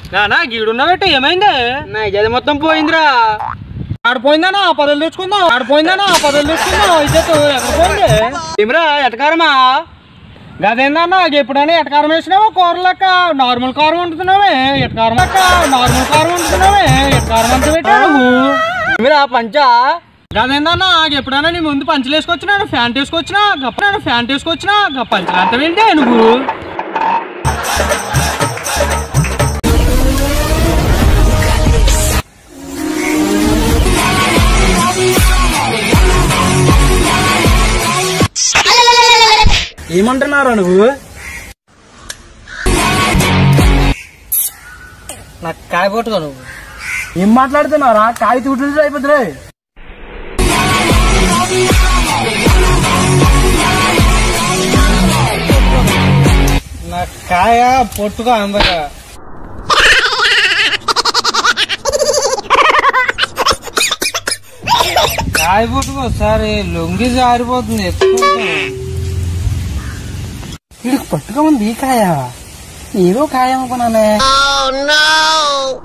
నానా గీడున్నావేట ఏమైంది నా ఇజ్జత మొత్తం పోయిందిరా ఆడిపోయిందానా పదలు తెచ్చుకుందాం ఆడిపోయిందానా పదలు తెచ్చుకుందాం ఇజ్జత్ ఎక్కడ పోయింది ఏమిరా ఎటకారమా గదేందన్నా ఎప్పుడైనా ఎటకారం వేసినావా కూర లెక్క నార్మల్ కారం వండుతున్నావే ఎటకారం లెక్క నార్మల్ కారం వండుతున్నావే ఎటకారం అంత పెట్టావు నువ్వు ఏమిరా పంచా గదేందన్నా ఎప్పుడైనా నీ ముందు పంచలు వేసుకొచ్చినా ఫ్యాంట్ వేసుకొచ్చినా గప్ప ఫ్యాంట్ వేసుకొచ్చినా గప్ప పంచలు అంత ఏంటే నువ్వు ఏమంటున్నారా నువ్వు నాకు కాయ పట్టుకో నువ్వు ఏం మాట్లాడుతున్నారా కాయ తూటు అయిపోతురే నాకు కాయ పొట్టుగా అందగా కాయ పొట్టుకో ఒకసారి లొంగి జారిపోతుంది ఎత్తుకుంటా వీడికి పట్టుగా ఉంది ఈ కాయ ఏదో కాయ అనుకున్నానే